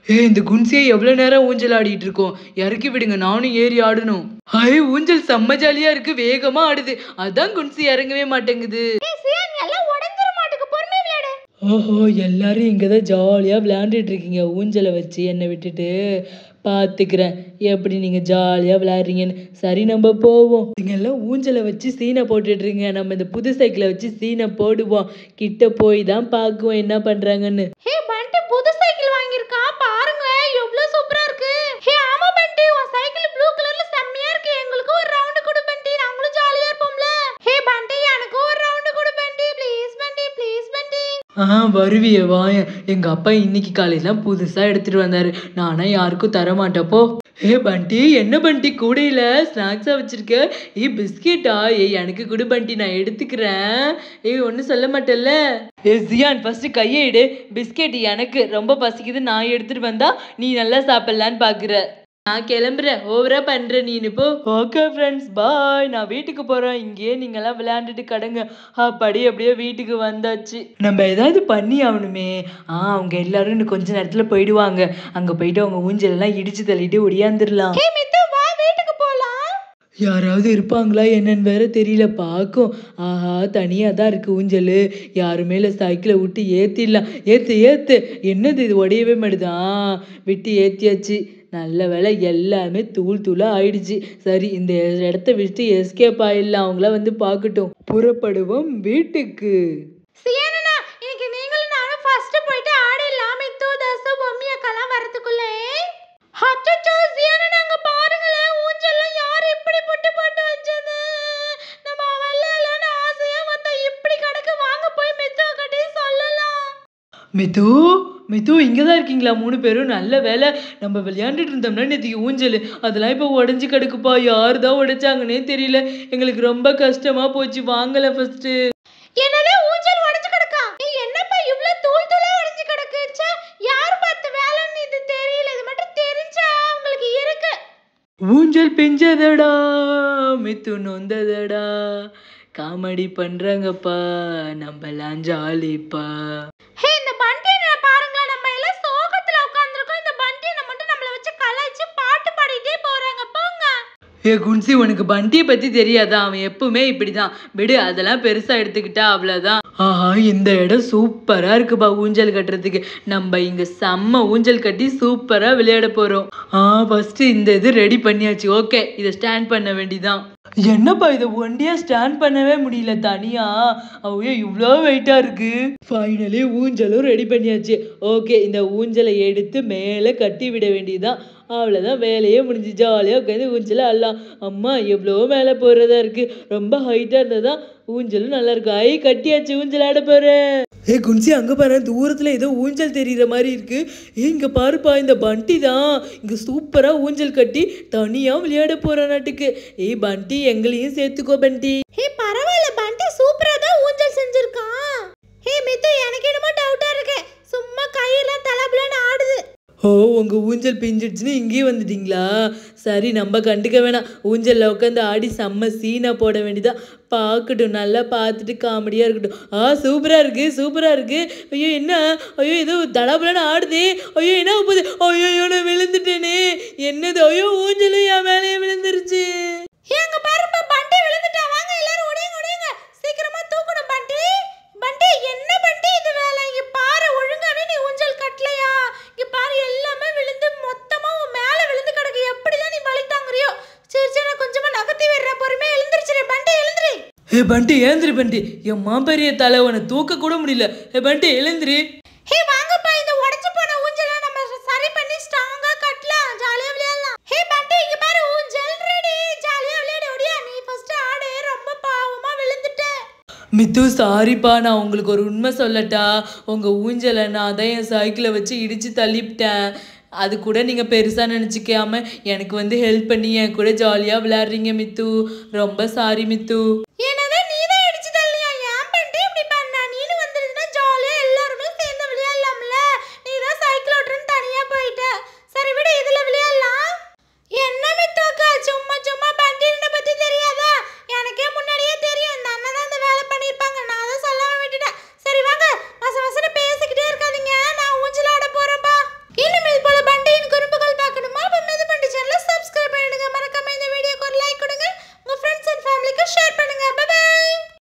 ஏ இந்த குன்சியை எவ்வளோ நேரம் ஊஞ்சல் ஆடிட்டு இருக்கோம் இறக்கி விடுங்க நானும் ஏறி ஆடணும் ஹை ஊஞ்சல் செம்ம ஜாலியா இருக்கு வேகமா ஆடுது அதான் குன்சி இறங்கவே மாட்டேங்குது எல்லாம் உடஞ்சிர மாட்டுக்கு பொறுமை விளையாடு ஓஹோ எல்லாரும் இங்கே தான் ஜாலியாக விளையாண்டுட்டு இருக்கீங்க ஊஞ்சலை வச்சு என்னை விட்டுட்டு பார்த்துக்கிறேன் எப்படி நீங்கள் ஜாலியாக விளையாடுறீங்கன்னு சரி நம்ம போவோம் நீங்கள் எல்லாம் ஊஞ்சலை வச்சு சீனை போட்டுட்ருங்க நம்ம இந்த புது சைக்கிளை வச்சு சீனை போடுவோம் கிட்ட போய் தான் பார்க்குவோம் என்ன பண்ணுறாங்கன்னு ஹே பண்டி புது சைக்கிள் வாங்கியிருக்கா பாருங்க எவ்வளவு சூப்பரா இருக்கு ஹே ஆமா பண்டி உன் சைக்கிள் ப்ளூ கலர்ல செம்மையா இருக்கு எங்களுக்கு ஒரு ரவுண்ட் கொடு பண்டி நாங்களும் ஜாலியா இருப்போம்ல ஹே பண்டி எனக்கு ஒரு ரவுண்ட் கொடு பண்டி ப்ளீஸ் பண்டி ப்ளீஸ் பண்டி ஆ வருவிய வாயன் எங்கள் அப்பா இன்னைக்கு காலையில் புதுசாக எடுத்துகிட்டு வந்தார் நானா யாருக்கும் தர மாட்டப்போ ஏ பண்டி என்ன பண்டி கூடையில் ஸ்நாக்ஸாக வச்சுருக்க ஏ பிஸ்கெட்டா ஏ எனக்கு கொடு பண்டி நான் எடுத்துக்கிறேன் ஏய் ஒன்றும் சொல்ல மாட்டேல்ல ஏ ஜியான் ஃபஸ்ட்டு கையை எடு பிஸ்கெட் எனக்கு ரொம்ப பசிக்குது நான் எடுத்துகிட்டு வந்தா நீ நல்லா சாப்பிட்லான்னு பார்க்குற நான் கிளம்புறேன் ஓவரா பண்ற நீனு போ ஓகே ஃப்ரெண்ட்ஸ் பாய் நான் வீட்டுக்கு போறேன் இங்கேயே நீங்கெல்லாம் விளையாண்டுட்டு கடங்க அப்படி அப்படியே வீட்டுக்கு வந்தாச்சு நம்ம ஏதாவது பண்ணி ஆகணுமே ஆ அவங்க எல்லாரும் இன்னும் கொஞ்ச நேரத்துல போயிடுவாங்க அங்க போயிட்டு அவங்க ஊஞ்சல் எல்லாம் இடிச்சு தள்ளிட்டு ஒடியாந்துடலாம் ஹே மித்து வா வீட்டுக்கு போலாம் யாராவது இருப்பாங்களா என்னன்னு வேற தெரியல பார்க்கும் ஆஹா தனியாக தான் இருக்கு ஊஞ்சல் யாருமே இல்லை சைக்கிளை விட்டு ஏற்றிடலாம் ஏற்று ஏற்று என்னது இது உடையவே மாட்டுதான் விட்டு ஏற்றியாச்சு நல்ல வேளை எல்லாமே தூள் தூளாக ஆயிடுச்சு சரி இந்த இடத்த விட்டு எஸ்கேப் ஆயிடலாம் அவங்கள வந்து பார்க்கட்டும் புறப்படுவோம் வீட்டுக்கு சியானனா இன்னைக்கு நீங்களும் நானும் ஃபர்ஸ்ட் போயிட்டு ஆடிடலாம் மித்து தசு பொம்மி அக்கெல்லாம் வரதுக்குள்ளே அச்சச்சோ சியானனா அங்க பாருங்களேன் ஊஞ்சல்லாம் யார் இப்படி போட்டு போட்டு வச்சது நம்ம விளையாடலாம்னு ஆசையா மொத்தம் இப்படி கிடக்கு வாங்க போய் மித்து கட்டி சொல்லலாம் மிது மிது இங்கே தான் இருக்கீங்களா மூணு பேரும் நல்ல வேலை நம்ம விளையாண்டுட்டு இருந்தோம்னா நேற்றுக்கு ஊஞ்சல் அதெல்லாம் இப்போ உடஞ்சி கிடக்குப்பா யார் தான் உடைச்சாங்கன்னே தெரியல எங்களுக்கு ரொம்ப கஷ்டமாக போச்சு வாங்கலை ஃபஸ்ட்டு என்னது ஊஞ்சல் உடைஞ்சு கிடக்கா ஏய், என்னப்பா இவ்ளோ தூள் தூளா உடைஞ்சு கிடக்கு ச்சே யார் பார்த்த வேலைன்னு இது தெரியல இது மட்டும் தெரிஞ்சா உங்களுக்கு இருக்கு ஊஞ்சல் பிஞ்சதடா மித்து நொந்ததடா காமெடி பண்ணுறாங்கப்பா நம்மலாம் ஜாலிப்பா ஹே இந்த பண்டியனை பாருங்களேன் நம்ம எல்லாம் சோகத்துல உட்கார்ந்திருக்கோம் இந்த பண்டியனை மட்டும் நம்மள வச்சு கலாய்ச்சி பாட்டு பாடிட்டே போறாங்க போங்க ஏ குன்சி உனக்கு பண்டியை பற்றி தெரியாதா அவன் எப்பவுமே இப்படிதான் விடு அதெல்லாம் பெருசாக எடுத்துக்கிட்டா அவ்வளோதான் ஆஹா இந்த இடம் சூப்பராக இருக்குப்பா ஊஞ்சல் கட்டுறதுக்கு நம்ம இங்கே செம்ம ஊஞ்சல் கட்டி சூப்பராக விளையாட போகிறோம் ஆ ஃபஸ்ட்டு இந்த இது ரெடி பண்ணியாச்சு ஓகே இதை ஸ்டாண்ட் பண்ண வேண்டிதான் என்னப்பா இதை ஒண்டியாக ஸ்டாண்ட் பண்ணவே முடியல தனியா ஐயோ இவ்வளோ வெயிட்டாக இருக்கு ஃபைனலி ஊஞ்சலும் ரெடி பண்ணியாச்சு ஓகே இந்த ஊஞ்சலை எடுத்து மேலே கட்டி விட வேண்டியதுதான் அவ்வளோதான் வேலையே முடிஞ்சு ஜாலியாக உட்காந்து ஊஞ்சல் ஆடலாம் அம்மா எவ்வளோ மேலே போகிறதா இருக்குது ரொம்ப ஹைட்டாக இருந்தால் தான் ஊஞ்சலும் நல்லா இருக்கும் ஐ கட்டியாச்சு ஊஞ்சல் ஆட போகிறேன் ஏ குன்சி அங்கே பாரு தூரத்தில் ஏதோ ஊஞ்சல் தெரியுற மாதிரி இருக்கு ஏ இங்கே பாருப்பா இந்த பண்டி தான் இங்கே சூப்பராக ஊஞ்சல் கட்டி தனியாக விளையாட போகிற நாட்டுக்கு ஏய் பண்டி எங்களையும் சேர்த்துக்கோ பண்டி ஹே பரவாயில்ல பண்டி சூப்பரா தான் ஊஞ்சல் செஞ்சிருக்கான் ஹே மித்து எனக்கு என்னமோ டவுட்டா இருக்கு சும்மா கையெல்லாம் தலபுலன்னு ஆடுது ஓ உங்கள் ஊஞ்சல் பிஞ்சிடுச்சுன்னு இங்கேயே வந்துட்டீங்களா சரி நம்ம கண்டுக்க வேணாம் ஊஞ்சலில் உட்காந்து ஆடி செம்ம சீனா போட வேண்டியதா பார்க்கட்டும் நல்லா பார்த்துட்டு காமெடியாக இருக்கட்டும் ஆ சூப்பராக இருக்குது சூப்பராக இருக்குது ஐயோ என்ன ஐயோ ஏதோ தடபுலன்னு ஆடுதே ஐயோ என்ன போகுது ஐயோ நான் விழுந்துட்டேனே என்னது ஐயோ ஊஞ்சலும் என் மேலேயே விழுந்துருச்சு ஹே அங்க பாருப்பா பண்டி விழுந்துட்டா வாங்க எல்லாரும் ஓடிங்க ஓடிங்க சீக்கிரமா தூக்கணும் பண்டி பண்டி என்ன பண்டி இது வேலை இங்க பாரு ஒழுங்காவே நீ ஊஞ்சல் கட்டலையா இங்க பாரு எல்லாமே விழுந்து மொத்தமா உன் மேல விழுந்து கிடக்கு எப்படிதான் நீ வலி தாங்குறியோ சரி சரி நான் கொஞ்சமா நகர்த்தி விடுறேன் பொறுமையா எழுந்திருச்சுரு பண்டி எழுந்திரி ஏ பண்டி ஏந்திரி பண்டி என் மாம்பெரிய தலை உன்னை தூக்க கூட முடியல ஏ பண்டி எழுந்திரி ஹே வாங்கப்பா இந்த உடைஞ்சு போன ஊஞ்சலை நம்ம சரி பண்ணி ஸ்ட்ராங்கா கட்டலாம் ஜாலியா விளையாடலாம் ஹே பண்டி இங்க பாரு ஊஞ்சல் ரெடி ஜாலியா விளையாடு ஓடியா நீ ஃபர்ஸ்ட் ஆடு ரொம்ப பாவமா விழுந்துட்ட மித்து சாரிப்பா நான் உங்களுக்கு ஒரு உண்மை சொல்லட்டா உங்கள் ஊஞ்சலை நான் தான் என் சைக்கிளை வச்சு இடித்து தள்ளிவிட்டேன் அது கூட நீங்கள் பெருசாக நினச்சிக்காம எனக்கு வந்து ஹெல்ப் பண்ணி என் கூட ஜாலியாக விளையாடுறீங்க மித்து ரொம்ப சாரி மித்து